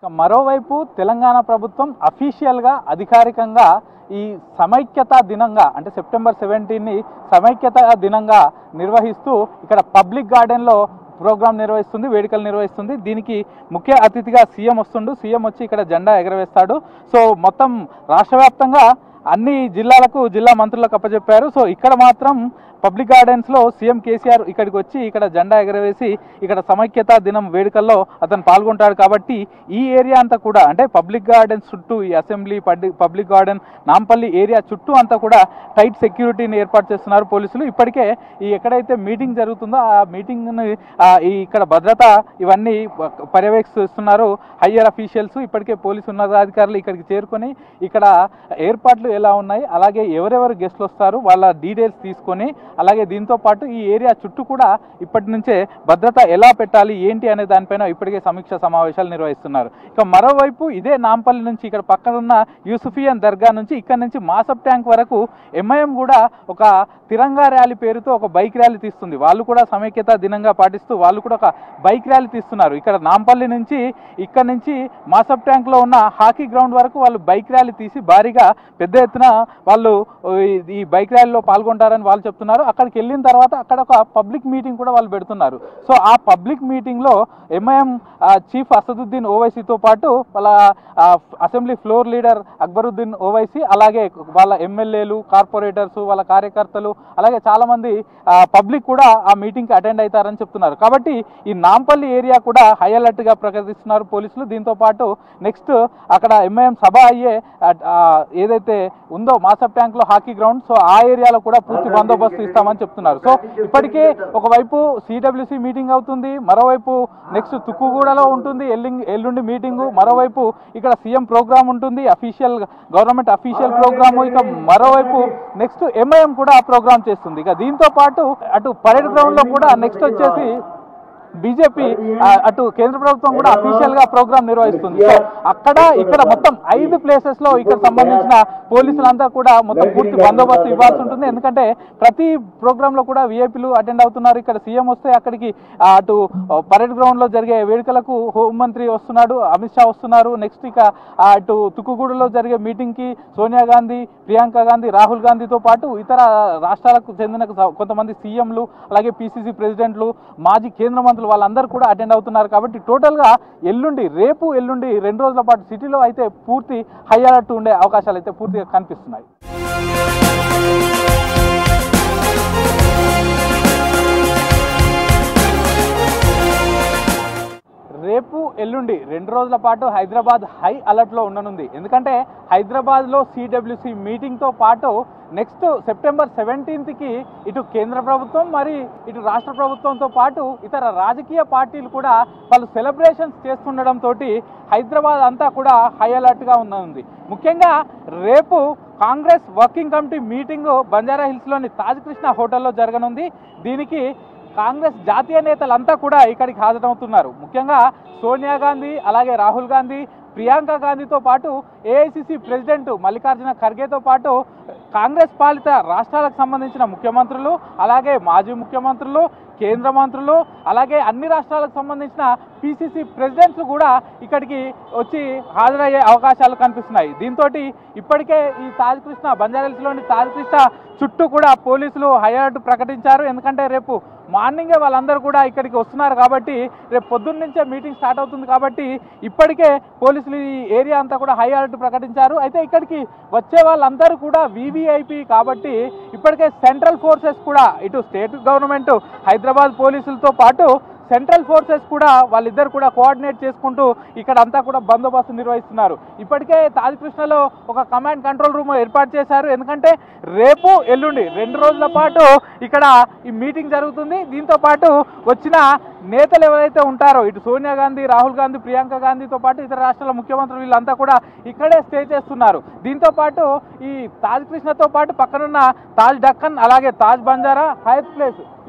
ఇక మరోవైపు తెలంగాణ ప్రభుత్వం అఫీషియల్గా అధికారికంగా ఈ సమైక్యత దినంగా అంటే సెప్టెంబర్ సెవెంటీన్ని సమైక్యత దినంగా నిర్వహిస్తూ ఇక్కడ పబ్లిక్ గార్డెన్లో ప్రోగ్రాం నిర్వహిస్తుంది వేడుకలు నిర్వహిస్తుంది దీనికి ముఖ్య అతిథిగా సీఎం వస్తుండు సీఎం వచ్చి ఇక్కడ జెండా ఎగరవేస్తాడు సో మొత్తం రాష్ట్ర వ్యాప్తంగా అన్ని జిల్లాలకు జిల్లా మంత్రులకు అప్పచెప్పారు సో ఇక్కడ మాత్రం పబ్లిక్ గార్డెన్స్లో సీఎం కేసీఆర్ ఇక్కడికి వచ్చి ఇక్కడ జెండా ఎగరవేసి ఇక్కడ సమైక్యతా దినం వేడుకల్లో అతను పాల్గొంటాడు కాబట్టి ఈ ఏరియా అంతా కూడా అంటే పబ్లిక్ గార్డెన్స్ చుట్టూ ఈ assembly public public garden Nampally area చుట్టూ అంతా కూడా టైట్ సెక్యూరిటీని ఏర్పాటు చేస్తున్నారు పోలీసులు ఇప్పటికే ఈ ఎక్కడైతే మీటింగ్ జరుగుతుందో ఆ మీటింగ్ని ఈ ఇక్కడ భద్రత ఇవన్నీ పర్యవేక్షిస్తున్నారు హయ్యర్ అఫీషియల్స్ ఇప్పటికే పోలీసు ఉన్నతాధికారులు ఇక్కడికి చేరుకొని ఇక్కడ ఏర్పాట్లు ఎలా ఉన్నాయి అలాగే ఎవరెవరు గెస్ట్లు వస్తారు వాళ్ళ డీటెయిల్స్ తీసుకొని అలాగే దీంతో పాటు ఈ ఏరియా చుట్టూ కూడా ఇప్పటి నుంచే భద్రత ఎలా పెట్టాలి ఏంటి అనే దానిపైన ఇప్పటికే సమీక్ష సమావేశాలు నిర్వహిస్తున్నారు ఇక మరోవైపు ఇదే నాంపల్లి నుంచి ఇక్కడ పక్కన ఉన్న యూసుఫియన్ దర్గా నుంచి ఇక్కడ నుంచి మాసప్ ట్యాంక్ వరకు ఎంఐఎం కూడా ఒక తిరంగా ర్యాలీ పేరుతో ఒక బైక్ ర్యాలీ తీస్తుంది వాళ్ళు కూడా సమైక్యత దినంగా పాటిస్తూ వాళ్ళు కూడా ఒక బైక్ ర్యాలీ తీస్తున్నారు ఇక్కడ నాంపల్లి నుంచి ఇక్కడ నుంచి మాసప్ ట్యాంక్లో ఉన్న హాకీ గ్రౌండ్ వరకు వాళ్ళు బైక్ ర్యాలీ తీసి భారీగా పెద్ద ఎత్తున వాళ్ళు ఈ- ఈ బైక్ ర్యాలీలో పాల్గొంటారని వాళ్ళు చెప్తున్నారు అక్కడికి వెళ్ళిన తర్వాత అక్కడ ఒక పబ్లిక్ మీటింగ్ కూడా వాళ్ళు పెడుతున్నారు సో ఆ పబ్లిక్ మీటింగ్లో ఎంఐఎం చీఫ్ అసదుద్దీన్ ఓవైసీతో పాటు వాళ్ళ ఆ, assembly floor leader Akbaruddin Owaisi అలాగే వాళ్ళ ఎమ్మెల్యేలు కార్పొరేటర్స్ వాళ్ళ కార్యకర్తలు అలాగే చాలా మంది పబ్లిక్ కూడా ఆ మీటింగ్కి అటెండ్ అవుతారని చెప్తున్నారు కాబట్టి ఈ నాంపల్లి ఏరియా కూడా హై అలర్ట్ గా ప్రకటిస్తున్నారు పోలీసులు దీంతో పాటు నెక్స్ట్ అక్కడ ఎంఐఎం సభ అయ్యే ఆ, ఆ, ఏదైతే ఉందో మాసప్ ట్యాంక్ లో హాకీ గ్రౌండ్ సో ఆ ఏరియాలో కూడా పూర్తి బందోబస్తు ఇస్తామని చెప్తున్నారు సో ఇప్పటికే ఒకవైపు సిడబ్ల్యూసి మీటింగ్ అవుతుంది మరోవైపు నెక్స్ట్ తుక్కుగూడలో ఉంటుంది ఎల్లింగ్ ఎల్లుండి మీటింగు మరోవైపు ఇక్కడ సీఎం ప్రోగ్రామ్ ఉంటుంది అఫీషియల్ గవర్నమెంట్ అఫీషియల్ ప్రోగ్రామ్ ఇక మరోవైపు నెక్స్ట్ ఎంఐఎం కూడా ఆ ప్రోగ్రామ్ చేస్తుంది ఇక దీంతో పాటు అటు పరేడ్ గ్రౌండ్ లో కూడా నెక్స్ట్ వచ్చేసి బీజేపీ అటు కేంద్ర ప్రభుత్వం కూడా అఫీషియల్ గా ప్రోగ్రామ్ నిర్వహిస్తుంది సో అక్కడ ఇక్కడ మొత్తం ఐదు ప్లేసెస్ లో ఇక్కడ సంబంధించిన పోలీసులంతా కూడా మొత్తం పూర్తి బందోబస్తు ఇవ్వాల్సి ఉంటుంది ఎందుకంటే ప్రతి ప్రోగ్రామ్ లో కూడా విఐపీలు అటెండ్ అవుతున్నారు ఇక్కడ సీఎం వస్తే అక్కడికి ఆ, అటు పరేడ్ గ్రౌండ్ లో జరిగే వేడుకలకు హోంమంత్రి వస్తున్నాడు అమిత్ షా వస్తున్నారు నెక్స్ట్ ఇక ఆ, అటు తుక్కుగూడలో జరిగే మీటింగ్ కి సోనియా గాంధీ ప్రియాంక గాంధీ రాహుల్ గాంధీతో పాటు ఇతర రాష్ట్రాలకు చెందిన స- కొంతమంది సీఎంలు అలాగే పిసిసి ప్రెసిడెంట్లు మాజీ కేంద్ర మంత్రులు వాళ్ళందరూ కూడా అటెండ్ అవుతున్నారు కాబట్టి టోటల్ గా ఎల్లుండి రేపు ఎల్లుండి రెండు రోజుల పాటు సిటీలో అయితే పూర్తి హై అలర్ట్ ఉండే అవకాశాలు అయితే పూర్తిగా కనిపిస్తున్నాయి రేపు ఎల్లుండి రెండు రోజుల పాటు హైదరాబాద్ హై అలర్ట్లో ఉండనుంది ఎందుకంటే హైదరాబాద్లో సిడబ్ల్యూసి మీటింగ్తో పాటు నెక్స్ట్ సెప్టెంబర్ సెవెంటీన్త్కి ఇటు కేంద్ర ప్రభుత్వం మరి ఇటు రాష్ట్ర ప్రభుత్వంతో పాటు ఇతర రాజకీయ పార్టీలు కూడా వాళ్ళు సెలబ్రేషన్స్ చేస్తుండడంతో హైదరాబాద్ అంతా కూడా హై అలర్ట్గా ఉన్నది ముఖ్యంగా రేపు Congress working committee meeting Banjara హిల్స్లోని తాజ్ కృష్ణ హోటల్లో జరగనుంది దీనికి కాంగ్రెస్ జాతీయ నేతలంతా కూడా ఇక్కడికి హాజరవుతున్నారు ముఖ్యంగా సోనియా గాంధీ అలాగే రాహుల్ గాంధీ ప్రియాంక గాంధీతో పాటు ఏఐసిసి ప్రెసిడెంట్ మల్లికార్జున ఖర్గేతో పాటు కాంగ్రెస్ పాలిత రాష్ట్రాలకు సంబంధించిన ముఖ్యమంత్రులు అలాగే మాజీ ముఖ్యమంత్రులు కేంద్ర మంత్రులు అలాగే అన్ని రాష్ట్రాలకు సంబంధించిన పిసిసి ప్రెసిడెంట్స్ కూడా ఇక్కడికి వచ్చి హాజరయ్యే అవకాశాలు కనిపిస్తున్నాయి దీంతో ఇప్పటికే ఈ తాజ్ కృష్ణ బంజారాహిల్స్లోని తాజ్ కృష్ణ చుట్టూ కూడా పోలీసులు హై అలర్ట్ ప్రకటించారు ఎందుకంటే రేపు మార్నింగే వాళ్ళందరూ కూడా ఇక్కడికి వస్తున్నారు కాబట్టి రేపు పొద్దున్న నుంచే మీటింగ్ స్టార్ట్ అవుతుంది కాబట్టి ఇప్పటికే పోలీసులు ఈ ఏరియా అంతా కూడా హై అలర్ట్ ప్రకటించారు అయితే ఇక్కడికి వచ్చే వాళ్ళందరూ కూడా వివిఐపి కాబట్టి ఇప్పటికే సెంట్రల్ ఫోర్సెస్ కూడా ఇటు స్టేట్ గవర్నమెంట్ హైదరాబాద్ పోలీసులతో పాటు సెంట్రల్ ఫోర్సెస్ కూడా వాళ్ళిద్దరు కూడా కోఆర్డినేట్ చేసుకుంటూ ఇక్కడ అంతా కూడా బందోబస్తు నిర్వహిస్తున్నారు ఇప్పటికే తాజ్ కృష్ణలో ఒక కమాండ్ కంట్రోల్ రూమ్ ఏర్పాటు చేశారు ఎందుకంటే రేపు ఎల్లుండి రెండు రోజుల పాటు ఇక్కడ ఈ మీటింగ్ జరుగుతుంది దీంతో పాటు వచ్చిన నేతలు ఎవరైతే ఉంటారో ఇటు సోనియా గాంధీ రాహుల్ గాంధీ ప్రియాంక గాంధీతో పాటు ఇతర రాష్ట్రాల ముఖ్యమంత్రులు వీళ్ళంతా కూడా ఇక్కడే స్టే చేస్తున్నారు దీంతో పాటు ఈ తాజ్ కృష్ణతో పాటు పక్కనున్న తాజ్ డక్కన్ అలాగే తాజ్ బంజారా హయత్ ప్లేస్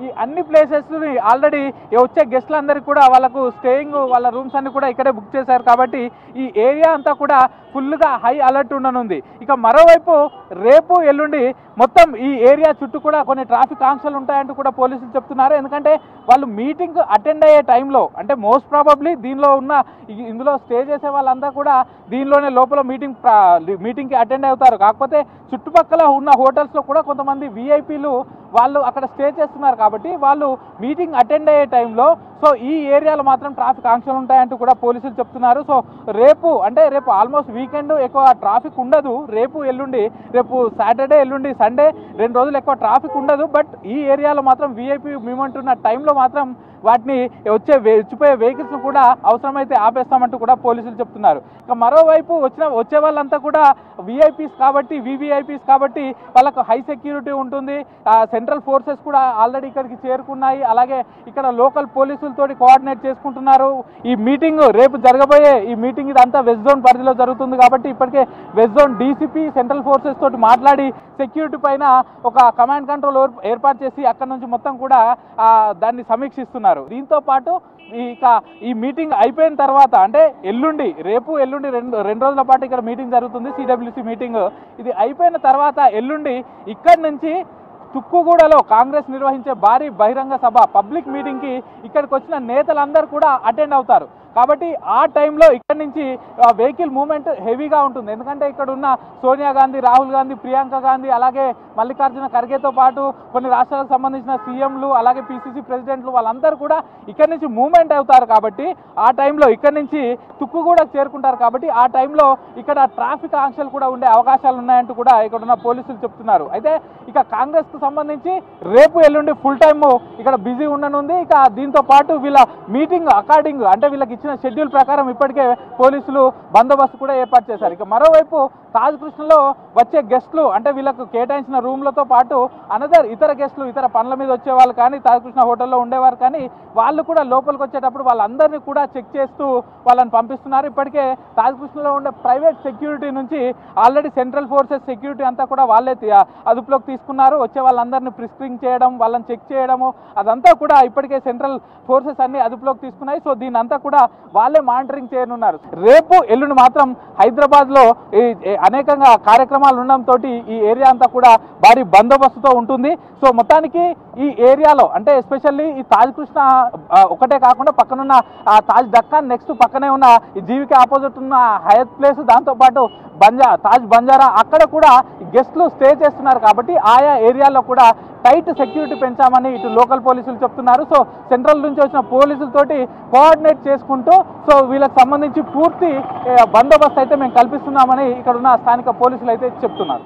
ఈ అన్ని ప్లేసెస్ని ఆల్రెడీ వచ్చే గెస్ట్లందరికీ కూడా వాళ్ళకు స్టేయింగ్ వాళ్ళ రూమ్స్ అన్ని కూడా ఇక్కడే బుక్ చేశారు కాబట్టి ఈ ఏరియా అంతా కూడా ఫుల్గా హై అలర్ట్ ఉండనుంది ఇక మరోవైపు రేపు ఎల్లుండి మొత్తం ఈ ఏరియా చుట్టూ కూడా కొన్ని ట్రాఫిక్ ఆంక్షలు ఉంటాయంటూ కూడా పోలీసులు చెప్తున్నారు ఎందుకంటే వాళ్ళు మీటింగ్ అటెండ్ అయ్యే టైంలో అంటే మోస్ట్ ప్రాబబ్లీ దీనిలో ఉన్న ఈ- ఇందులో స్టే చేసే వాళ్ళంతా కూడా దీనిలోనే లోపల మీటింగ్ మీటింగ్కి అటెండ్ అవుతారు కాకపోతే చుట్టుపక్కల ఉన్న హోటల్స్లో కూడా కొంతమంది విఐపీలు వాళ్ళు అక్కడ స్టే చేస్తున్నారు కాబట్టి వాళ్ళు మీటింగ్ అటెండ్ అయ్యే టైంలో సో ఈ ఏరియాలో మాత్రం ట్రాఫిక్ ఆంక్షలు ఉంటాయంటూ కూడా పోలీసులు చెప్తున్నారు సో రేపు అంటే రేపు ఆల్మోస్ట్ వీకెండ్ ఎక్కువ ట్రాఫిక్ ఉండదు రేపు ఎల్లుండి రేపు సాటర్డే ఎల్లుండి సండే రెండు రోజులు ఎక్కువ ట్రాఫిక్ ఉండదు బట్ ఈ ఏరియాలో మాత్రం విఐపి మూమెంట్ ఉన్న టైంలో మాత్రం వాటిని వచ్చే వే- వచ్చిపోయే వెహికల్స్ కూడా అవసరమైతే ఆపేస్తామంటూ కూడా పోలీసులు చెప్తున్నారు ఇక మరోవైపు వచ్చిన వచ్చే వాళ్ళంతా కూడా విఐపీస్ కాబట్టి వివిఐపీస్ కాబట్టి వాళ్ళకు హై సెక్యూరిటీ ఉంటుంది ఆ, సెంట్రల్ ఫోర్సెస్ కూడా ఆల్రెడీ ఇక్కడికి చేరుకున్నాయి అలాగే ఇక్కడ లోకల్ పోలీసులతోటి కోఆర్డినేట్ చేసుకుంటున్నారు ఈ మీటింగ్ రేపు జరగబోయే ఈ మీటింగ్ ఇదంతా వెస్ట్ జోన్ పరిధిలో జరుగుతుంది కాబట్టి ఇప్పటికే west zone DCP central forces తోటి మాట్లాడి సెక్యూరిటీ పైన ఒక కమాండ్ కంట్రోల్ ఏర్పాటు చేసి అక్కడ నుంచి మొత్తం కూడా ఆ, దాన్ని సమీక్షిస్తున్నారు దీంతో పాటు ఈ ఇక ఈ మీటింగ్ అయిపోయిన తర్వాత అంటే ఎల్లుండి రేపు ఎల్లుండి రెండు రెండు రోజుల పాటు ఇక్కడ మీటింగ్ జరుగుతుంది సిడబ్ల్యూసి మీటింగ్ ఇది అయిపోయిన తర్వాత ఎల్లుండి ఇక్కడి నుంచి తుక్కుగూడలో కాంగ్రెస్ నిర్వహించే భారీ బహిరంగ సభ పబ్లిక్ మీటింగ్కి ఇక్కడికి వచ్చిన నేతలందరూ కూడా అటెండ్ అవుతారు కాబట్టి ఆ టైంలో ఇక్కడ నుంచి వెహికల్ మూవ్మెంట్ హెవీగా ఉంటుంది ఎందుకంటే ఇక్కడ ఉన్న సోనియా గాంధీ రాహుల్ గాంధీ ప్రియాంక గాంధీ అలాగే మల్లికార్జున ఖర్గేతో పాటు కొన్ని రాష్ట్రాలకు సంబంధించిన సీఎంలు అలాగే పిసిసి ప్రెసిడెంట్లు వాళ్ళందరూ కూడా ఇక్కడ నుంచి మూవ్మెంట్ అవుతారు కాబట్టి ఆ టైంలో ఇక్కడ నుంచి తుక్కుగూడకు చేరుకుంటారు కాబట్టి ఆ టైంలో ఇక్కడ ట్రాఫిక్ ఆంక్షలు కూడా ఉండే అవకాశాలు ఉన్నాయంటూ కూడా ఇక్కడ ఉన్న పోలీసులు చెప్తున్నారు అయితే ఇక కాంగ్రెస్ కు సంబంధించి రేపు ఎల్లుండి ఫుల్ టైమ్ ఇక్కడ బిజీ ఉండనుంది ఇక దీంతో పాటు వీళ్ళ మీటింగ్ అకార్డింగ్ అంటే వీళ్ళకి ఇచ్చిన షెడ్యూల్ ప్రకారం ఇప్పటికే పోలీసులు బందోబస్తు కూడా ఏర్పాటు చేశారు ఇక మరోవైపు తాజ్ కృష్ణలో వచ్చే గెస్ట్లు అంటే వీళ్ళకు కేటాయించిన రూమ్లతో పాటు అనదర్ ఇతర గెస్ట్లు ఇతర పనుల మీద వచ్చే వాళ్ళు కానీ తాజ్ కృష్ణ హోటల్లో ఉండేవారు కానీ వాళ్ళు కూడా లోపలికి వచ్చేటప్పుడు వాళ్ళందరినీ కూడా చెక్ చేస్తూ వాళ్ళని పంపిస్తున్నారు ఇప్పటికే తాజ్ కృష్ణలో ఉండే ప్రైవేట్ సెక్యూరిటీ నుంచి ఆల్రెడీ సెంట్రల్ ఫోర్సెస్ సెక్యూరిటీ అంతా కూడా వాళ్ళే తీ- అదుపులోకి తీసుకున్నారు వచ్చే వాళ్ళందరినీ ప్రిస్క్రింగ్ చేయడం వాళ్ళని చెక్ చేయడము అదంతా కూడా ఇప్పటికే సెంట్రల్ ఫోర్సెస్ అన్ని అదుపులోకి తీసుకున్నాయి సో దీని అంతా కూడా వాళ్ళే మానిటరింగ్ చేయనున్నారు రేపు ఎల్లుండి మాత్రం హైదరాబాద్ లో ఈ ఈ అనేకంగా కార్యక్రమాలు ఉండడంతో ఈ ఏరియా అంతా కూడా భారీ బందోబస్తుతో ఉంటుంది సో మొత్తానికి ఈ ఏరియాలో అంటే ఎస్పెషల్లీ ఈ తాజ్ కృష్ణ ఆ, ఒకటే కాకుండా పక్కనున్న ఆ తాజ్ దక్కన్ నెక్స్ట్ పక్కనే ఉన్న ఈ జీవికి ఆపోజిట్ ఉన్న హయత్ ప్లేస్ దాంతో పాటు బంజా తాజ్ బంజారా అక్కడ కూడా గెస్ట్లు స్టే చేస్తున్నారు కాబట్టి ఆయా ఏరియాలో కూడా టైట్ సెక్యూరిటీ పెంచామని ఇటు లోకల్ పోలీసులు చెప్తున్నారు సో సెంట్రల్ నుంచి వచ్చిన పోలీసులతోటి కోఆర్డినేట్ చేసుకుంటూ సో వీళ్ళకి సంబంధించి పూర్తి ఏ, బందోబస్తు అయితే మేము కల్పిస్తున్నామని ఇక్కడ ఉన్న స్థానిక పోలీసులు అయితే చెప్తున్నారు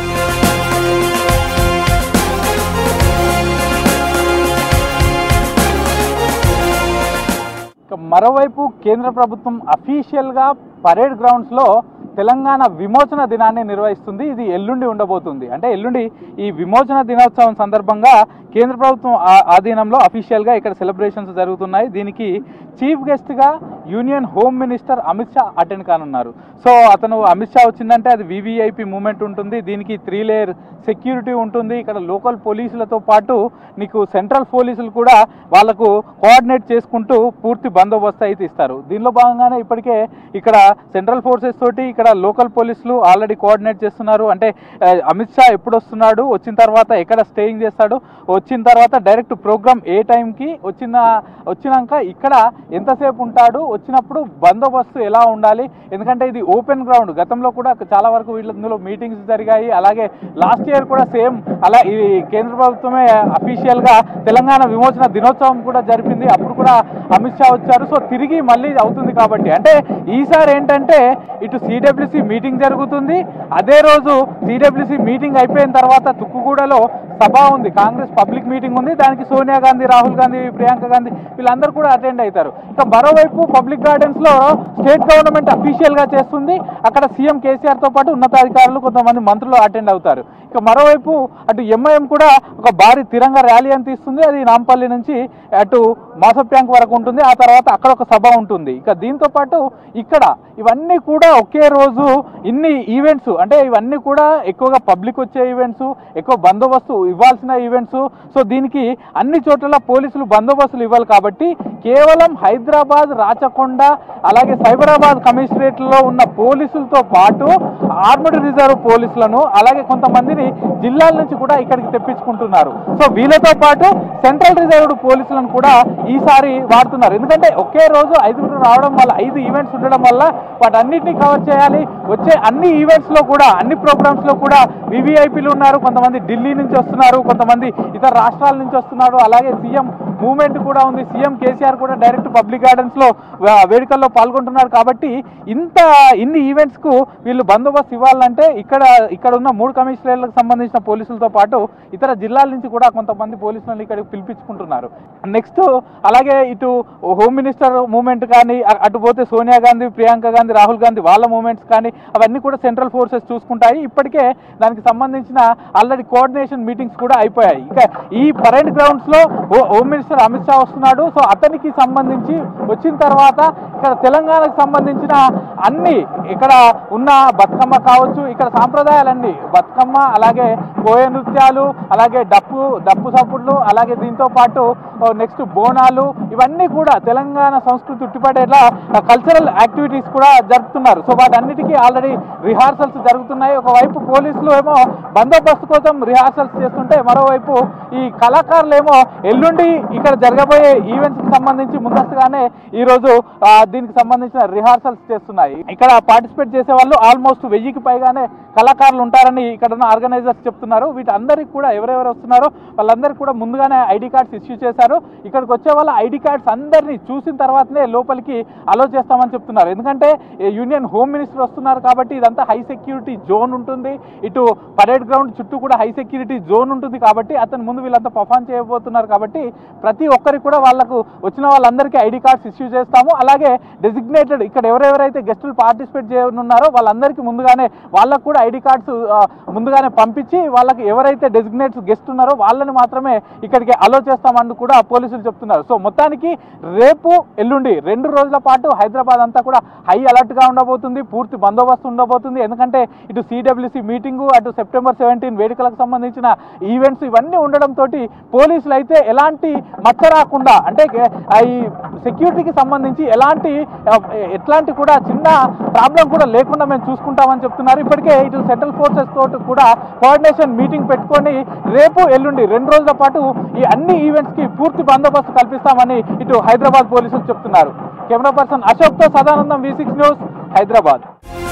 ఇక మరోవైపు కేంద్ర ప్రభుత్వం అఫీషియల్గా పరేడ్ గ్రౌండ్స్లో తెలంగాణ విమోచన దినాన్ని నిర్వహిస్తుంది ఇది ఎల్లుండి ఉండబోతుంది అంటే ఎల్లుండి ఈ విమోచన దినోత్సవం సందర్భంగా కేంద్ర ప్రభుత్వం ఆ- ఆధీనంలో అఫీషియల్గా ఇక్కడ సెలబ్రేషన్స్ జరుగుతున్నాయి దీనికి చీఫ్ గెస్ట్గా union home minister Amit Shah attend కానున్నారు సో అతను అమిత్ షా వచ్చిందంటే అది వివిఐపి మూమెంట్ ఉంటుంది దీనికి త్రీ లేయర్ సెక్యూరిటీ ఉంటుంది ఇక్కడ లోకల్ పోలీసులతో పాటు నీకు సెంట్రల్ పోలీసులు కూడా వాళ్ళకు కోఆర్డినేట్ చేసుకుంటూ పూర్తి బందోబస్తు అయితే ఇస్తారు దీనిలో భాగంగానే ఇప్పటికే ఇక్కడ సెంట్రల్ ఫోర్సెస్ తోటి ఇక్కడ లోకల్ పోలీసులు ఆల్రెడీ కోఆర్డినేట్ చేస్తున్నారు అంటే ఆ, అమిత్ షా ఎప్పుడు వస్తున్నాడు వచ్చిన తర్వాత ఎక్కడ స్టేయింగ్ చేస్తాడు వచ్చిన తర్వాత డైరెక్ట్ ప్రోగ్రామ్ ఏ టైంకి వచ్చిన వచ్చినాక ఇక్కడ ఎంతసేపు ఉంటాడు వచ్చినప్పుడు బందోబస్తు ఎలా ఉండాలి ఎందుకంటే ఇది ఓపెన్ గ్రౌండ్ గతంలో కూడా చాలా వరకు వీళ్ళ ఇందులో మీటింగ్స్ జరిగాయి అలాగే లాస్ట్ ఇయర్ కూడా సేమ్ అలా ఇది కేంద్ర ప్రభుత్వమే అఫీషియల్ గా తెలంగాణ విమోచన దినోత్సవం కూడా జరిపింది అప్పుడు కూడా అమిత్ షా వచ్చారు సో తిరిగి మళ్ళీ అవుతుంది కాబట్టి అంటే ఈసారి ఏంటంటే ఇటు సిడబ్ల్యూసి మీటింగ్ జరుగుతుంది అదే రోజు సిడబ్ల్యూసి మీటింగ్ అయిపోయిన తర్వాత తుక్కుగూడలో సభ ఉంది కాంగ్రెస్ పబ్లిక్ మీటింగ్ ఉంది దానికి సోనియా గాంధీ రాహుల్ గాంధీ ప్రియాంక గాంధీ వీళ్ళందరూ కూడా అటెండ్ అవుతారు ఇంకా మరోవైపు పబ్లిక్ పబ్లిక్ గార్డెన్స్ లో స్టేట్ గవర్నమెంట్ అఫీషియల్ గా చేస్తుంది అక్కడ సీఎం కేసీఆర్ తో పాటు ఉన్నతాధికారులు కొంతమంది మంత్రులు అటెండ్ అవుతారు ఇక మరోవైపు అటు ఎంఐఎం కూడా ఒక భారీ తిరంగ ర్యాలీ అని తీస్తుంది అది నాంపల్లి నుంచి అటు మాసప్యాంక్ వరకు ఉంటుంది ఆ తర్వాత అక్కడ ఒక సభ ఉంటుంది ఇక దీంతో పాటు ఇక్కడ ఇవన్నీ కూడా ఒకే రోజు ఇన్ని ఈవెంట్స్ అంటే ఇవన్నీ కూడా ఎక్కువగా పబ్లిక్ వచ్చే ఈవెంట్స్ ఎక్కువ బందోబస్తు ఇవ్వాల్సిన ఈవెంట్స్ సో దీనికి అన్ని చోట్ల పోలీసులు బందోబస్తులు ఇవ్వాలి కాబట్టి కేవలం హైదరాబాద్ రాచకొండ అలాగే సైబరాబాద్ కమిషనరేట్లో ఉన్న పోలీసులతో పాటు ఆర్మడ్ రిజర్వ్ పోలీసులను అలాగే కొంతమందిని జిల్లాల నుంచి కూడా ఇక్కడికి తెప్పించుకుంటున్నారు సో వీళ్ళతో పాటు సెంట్రల్ రిజర్వ్డ్ పోలీసులను కూడా ఈసారి వాడుతున్నారు ఎందుకంటే ఒకే రోజు ఐదుగురు రావడం వల్ల ఐదు ఈవెంట్స్ ఉండడం వల్ల వాటన్నిటిని కవర్ చేయాలి వచ్చే అన్ని ఈవెంట్స్ లో కూడా అన్ని ప్రోగ్రామ్స్ లో కూడా వివిఐపీలు ఉన్నారు కొంతమంది ఢిల్లీ నుంచి వస్తున్నారు కొంతమంది ఇతర రాష్ట్రాల నుంచి వస్తున్నారు అలాగే సీఎం మూవ్మెంట్ కూడా ఉంది సీఎం కేసీఆర్ కూడా డైరెక్ట్ పబ్లిక్ గార్డెన్స్ లో వా- వేడుకల్లో పాల్గొంటున్నారు కాబట్టి ఇంత ఇన్ని ఈవెంట్స్ కు వీళ్ళు బందోబస్తు ఇవ్వాలంటే ఇక్కడ ఇక్కడ ఉన్న మూడు కమిషనర్లకు సంబంధించిన పోలీసులతో పాటు ఇతర జిల్లాల నుంచి కూడా కొంతమంది పోలీసులను ఇక్కడికి పిలిపించుకుంటున్నారు నెక్స్ట్ అలాగే ఇటు హోమ్ మినిస్టర్ మూవ్మెంట్ కానీ అ- అటు పోతే సోనియా గాంధీ ప్రియాంక గాంధీ రాహుల్ గాంధీ వాళ్ళ మూవ్మెంట్స్ కానీ అవన్నీ కూడా సెంట్రల్ ఫోర్సెస్ చూసుకుంటాయి ఇప్పటికే దానికి సంబంధించిన ఆల్రెడీ కోఆర్డినేషన్ మీటింగ్స్ కూడా అయిపోయాయి ఇక ఈ పరేడ్ గ్రౌండ్స్ లో హో- హోమ్ మినిస్టర్ అమిత్ షా వస్తున్నాడు సో అతనికి సంబంధించి వచ్చిన తర్వాత ఇక్కడ తెలంగాణకు సంబంధించిన అన్ని ఇక్కడ ఉన్న బతుకమ్మ కావచ్చు ఇక్కడ సాంప్రదాయాలన్నీ బతుకమ్మ అలాగే కోయ నృత్యాలు అలాగే డప్పు డప్పు సప్పుళ్ళు అలాగే దీంతో పాటు నెక్స్ట్ బోనాలు ఇవన్నీ కూడా తెలంగాణ సంస్కృతి ఉట్టిపడేలా కల్చరల్ యాక్టివిటీస్ కూడా జరుపుతున్నారు సో వాటన్నిటికీ ఆల్రెడీ రిహార్సల్స్ జరుగుతున్నాయి ఒకవైపు పోలీసులు ఏమో బందోబస్తు కోసం రిహార్సల్స్ చేస్తుంటే మరోవైపు ఈ కళాకారులు ఏమో ఎల్లుండి ఇక్కడ జరగబోయే ఈవెంట్స్ కి సంబంధించి ముందస్తుగానే ఈ రోజు ఆ, దీనికి సంబంధించిన రిహార్సల్స్ చేస్తున్నాయి ఇక్కడ పార్టిసిపేట్ చేసే వాళ్ళు ఆల్మోస్ట్ వెయ్యికి పైగానే కళాకారులు ఉంటారని ఇక్కడ ఉన్న ఆర్గనైజర్స్ చెప్తున్నారు వీటందరికి కూడా ఎవరెవరు వస్తున్నారో వాళ్ళందరికీ కూడా ముందుగానే ఐడి కార్డ్స్ ఇష్యూ చేశారు ఇక్కడికి వచ్చే వాళ్ళ ఐడి కార్డ్స్ అందరినీ చూసిన తర్వాతనే లోపలికి అలో చేస్తామని చెప్తున్నారు ఎందుకంటే ఏ యూనియన్ హోమ్ మినిస్టర్ వస్తున్నారు కాబట్టి ఇదంతా హై సెక్యూరిటీ జోన్ ఉంటుంది ఇటు పరేడ్ గ్రౌండ్ చుట్టూ కూడా హై సెక్యూరిటీ జోన్ ఉంటుంది కాబట్టి అతని ముందు వీళ్ళంతా పర్ఫామ్ చేయబోతున్నారు కాబట్టి ప్రతి ఒక్కరికి కూడా వాళ్ళకు వచ్చిన వాళ్ళందరికీ ఐడి కార్డ్స్ ఇష్యూ చేస్తాము అలాగే డెసిగ్నేటెడ్ ఇక్కడ ఎవరెవరైతే గెస్టులు పార్టిసిపేట్ చేయనున్నారో వాళ్ళందరికీ ముందుగానే వాళ్ళకు కూడా ఐడి కార్డ్స్ ముందుగానే పంపించి వాళ్ళకి ఎవరైతే డెసిగ్నేట్స్ గెస్ట్ ఉన్నారో వాళ్ళని మాత్రమే ఇక్కడికి అలో చేస్తామని కూడా పోలీసులు చెప్తున్నారు సో మొత్తానికి రేపు ఎల్లుండి రెండు రోజుల పాటు హైదరాబాద్ అంతా కూడా హై అలర్ట్ గా ఉండబోతుంది పూర్తి బందోబస్తు ఉండబోతుంది ఎందుకంటే ఇటు సిడబ్ల్యూసి మీటింగు అటు సెప్టెంబర్ సెవెంటీన్ వేడుకలకు సంబంధించిన ఈవెంట్స్ ఇవన్నీ ఉండడంతో పోలీసులు అయితే ఎలాంటి మచ్చ రాకుండా అంటే కే- ఆ ఈ సెక్యూరిటీకి సంబంధించి ఎలాంటి ఆ, ఎట్లాంటి కూడా చిన్న ప్రాబ్లం కూడా లేకుండా మేము చూసుకుంటామని చెప్తున్నారు ఇప్పటికే ఇటు సెంట్రల్ ఫోర్సెస్ తోటి కూడా కోఆర్డినేషన్ మీటింగ్ పెట్టుకొని రేపు ఎల్లుండి రెండు రోజుల పాటు ఈ అన్ని ఈవెంట్స్ కి పూర్తి బందోబస్తు కల్పిస్తామని ఇటు హైదరాబాద్ పోలీసులు చెప్తున్నారు కెమెరా పర్సన్ అశోక్తో Sadanandam V six news Hyderabad